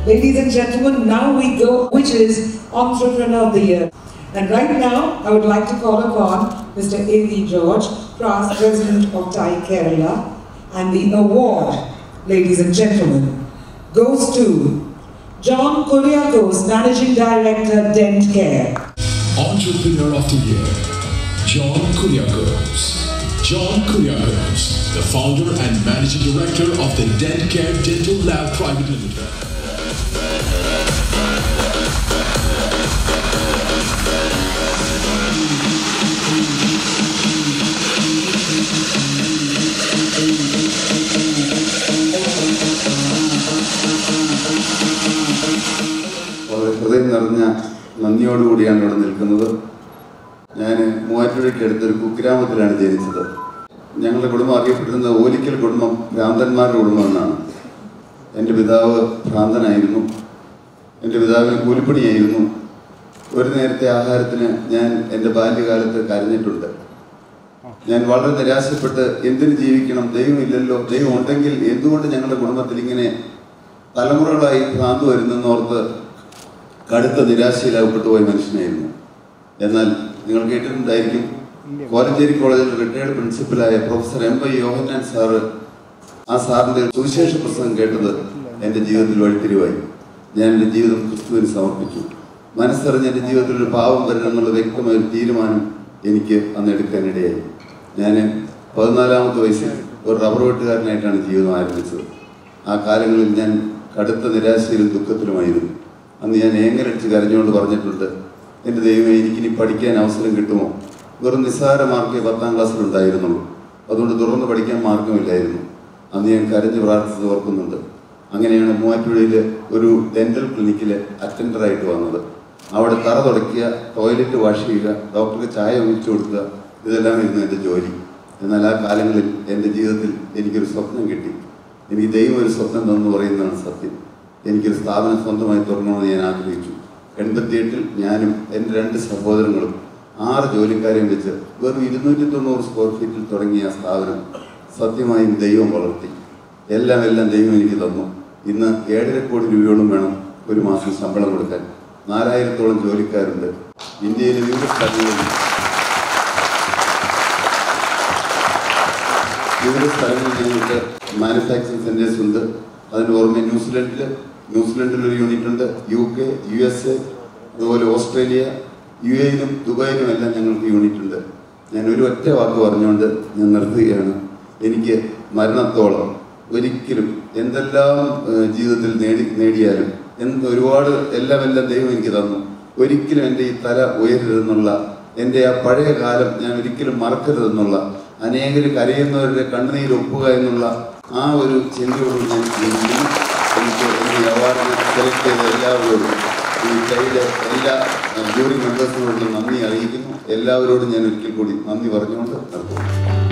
Ladies and gentlemen, now we go, which is Entrepreneur of the Year. And right now, I would like to call upon Mr. A.V. George, past President of Thai Kerala, and the award, ladies and gentlemen, goes to John Kuriakos, Managing Director, Dent Care. Entrepreneur of the Year, John Kuriakos. John Kuriakos, the founder and managing director of the Dent Care Dental Lab Private Limited. വളരെ ഹൃദയം നിറഞ്ഞ നന്ദിയോടുകൂടിയാണ് ഇവിടെ നിൽക്കുന്നത് ഞാൻ മൂവാറ്റുപുഴയ്ക്ക് അടുത്തൊരു കുഗ്രാമത്തിലാണ് ജനിച്ചത് ഞങ്ങളുടെ കുടുംബം അറിയപ്പെട്ടിരുന്നത് ഓലിക്കൽ കുടുംബം ഭ്രാന്തന്മാരുടെ കുടുംബം എന്നാണ് എൻ്റെ പിതാവ് ഭ്രാന്തനായിരുന്നു എൻ്റെ പിതാവിന് കൂലിപ്പണിയായിരുന്നു ഒരു നേരത്തെ ആഹാരത്തിന് ഞാൻ എൻ്റെ ബാല്യകാലത്ത് കരഞ്ഞിട്ടുണ്ട് ഞാൻ വളരെ നിരാശപ്പെട്ട് എന്തിനു ജീവിക്കണം ദൈവമില്ലല്ലോ ദൈവം ഉണ്ടെങ്കിൽ എന്തുകൊണ്ട് ഞങ്ങളുടെ കുടുംബത്തിൽ ഇങ്ങനെ തലമുറകളായി ഭ്രാന്ത് വരുന്നെന്നോർത്ത് കടുത്ത നിരാശയിലാകപ്പെട്ടു പോയ മനുഷ്യനായിരുന്നു എന്നാൽ നിങ്ങൾ കേട്ടിട്ടുണ്ടായിരിക്കും കോലഞ്ചേരി കോളേജിൽ റിട്ടയർഡ് പ്രിൻസിപ്പലായ professor M Y Yohannan sir ആ സാറിന്റെ സുവിശേഷ പ്രസംഗം കേട്ടത് എൻ്റെ ജീവിതത്തിൽ വഴിത്തിരിവായി ഞാൻ എൻ്റെ ജീവിതം ക്രിസ്തുവിന് സമർപ്പിച്ചു മനസ്സറിഞ്ഞ് എൻ്റെ ജീവിതത്തിൽ ഒരു പാവം വരണം എന്നുള്ള വ്യക്തമായ ഒരു തീരുമാനം എനിക്ക് അന്ന് എടുക്കാനിടയായി ഞാൻ പതിനാലാമത്തെ വയസ്സിൽ ഒരു റബ്ബർ വെട്ടുകാരനായിട്ടാണ് ജീവിതം ആരംഭിച്ചത് ആ കാലങ്ങളിൽ ഞാൻ കടുത്ത നിരാശയിലും ദുഃഖത്തിലുമായിരുന്നു അന്ന് ഞാൻ ഏങ്ങലടിച്ച് കരഞ്ഞുകൊണ്ട് പറഞ്ഞിട്ടുണ്ട് എൻ്റെ ദൈവമേ എനിക്കിനി പഠിക്കാൻ അവസരം കിട്ടുമോ വെറും നിസ്സാര മാർക്കേ പത്താം ക്ലാസ്സിൽ ഉണ്ടായിരുന്നുള്ളൂ അതുകൊണ്ട് തുടർന്ന് പഠിക്കാൻ മാർഗമില്ലായിരുന്നു അന്ന് ഞാൻ കരഞ്ഞ് പ്രാർത്ഥിച്ചത് ഓർക്കുന്നുണ്ട് അങ്ങനെയാണ് മൂവാറ്റുപുഴയിൽ ഒരു ഡെന്റൽ ക്ലിനിക്കിൽ അറ്റൻഡറായിട്ട് വന്നത് അവിടെ തറ തുടയ്ക്കുക ടോയ്ലറ്റ് വാഷ് ചെയ്യുക ഡോക്ടർക്ക് ചായ ഒഴിച്ചു കൊടുക്കുക ഇതെല്ലാം ഇരുന്നു എൻ്റെ ജോലി എന്നാൽ ആ കാലങ്ങളിൽ എൻ്റെ ജീവിതത്തിൽ എനിക്കൊരു സ്വപ്നം കിട്ടി എനിക്ക് ദൈവം ഒരു സ്വപ്നം തന്നു പറയുന്നതാണ് സത്യം എനിക്കൊരു സ്ഥാപനം സ്വന്തമായി തുറക്കണമെന്ന് ഞാൻ ആഗ്രഹിച്ചു എൺപത്തിയെട്ടിൽ ഞാനും എൻ്റെ രണ്ട് സഹോദരങ്ങളും ആറ് ജോലിക്കാരെയും വെച്ച് വെറും ഇരുന്നൂറ്റി തൊണ്ണൂറ് സ്ക്വയർ ഫീറ്റിൽ തുടങ്ങിയ ആ സ്ഥാപനം സത്യമായും ദൈവം വളർത്തി എല്ലാം എല്ലാം ദൈവം എനിക്ക് തന്നു ഇന്ന് ഏഴര കോടി രൂപയോളം വേണം ഒരു മാസം ശമ്പളം കൊടുക്കാൻ നാലായിരത്തോളം ജോലിക്കാരുണ്ട് ഇന്ത്യയിലെ വിവിധ സ്ഥലങ്ങളിൽ വിവിധ സ്ഥലങ്ങളിൽ ഞങ്ങൾക്ക് മാനുഫാക്ചറിങ് സെന്റേഴ്സ് ഉണ്ട് അതിന് പുറമെ ന്യൂസിലൻഡിൽ ന്യൂസിലൻഡിൽ ഒരു യൂണിറ്റ് ഉണ്ട് U K U S A അതുപോലെ ഓസ്ട്രേലിയ യു എയിലും ദുബായിലും എല്ലാം ഞങ്ങൾക്ക് യൂണിറ്റ് ഉണ്ട് ഞാൻ ഒരു ഒറ്റ വാക്ക് പറഞ്ഞുകൊണ്ട് ഞാൻ നിർത്തുകയാണ് എനിക്ക് മരണത്തോളം ഒരിക്കലും എന്തെല്ലാം ഏഹ്, ജീവിതത്തിൽ നേടി നേടിയാലും എന്ത് ഒരുപാട് എല്ലാം എല്ലാം ദൈവം എനിക്ക് തന്നു ഒരിക്കലും എൻ്റെ ഈ തല ഉയരരുതെന്നുള്ള എൻ്റെ ആ പഴയ കാലം ഞാൻ ഒരിക്കലും മറക്കരുതെന്നുള്ള അനേകർ കരയുന്നവരുടെ കണ്ണുനീർ ഒപ്പുക എന്നുള്ള ആ ഒരു ചിന്തയോട് ഞാൻ ജീവിക്കുന്നു എനിക്ക് ഈ അവാർഡിന് സെലക്ട് ചെയ്ത എല്ലാവരോടും ഈ കയ്യിലെ എല്ലാ ജൂറി മെമ്പേഴ്സിനോടും നന്ദി അറിയിക്കുന്നു എല്ലാവരോടും ഞാൻ ഒരിക്കൽ കൂടി നന്ദി പറഞ്ഞുകൊണ്ട് നിർത്തുന്നു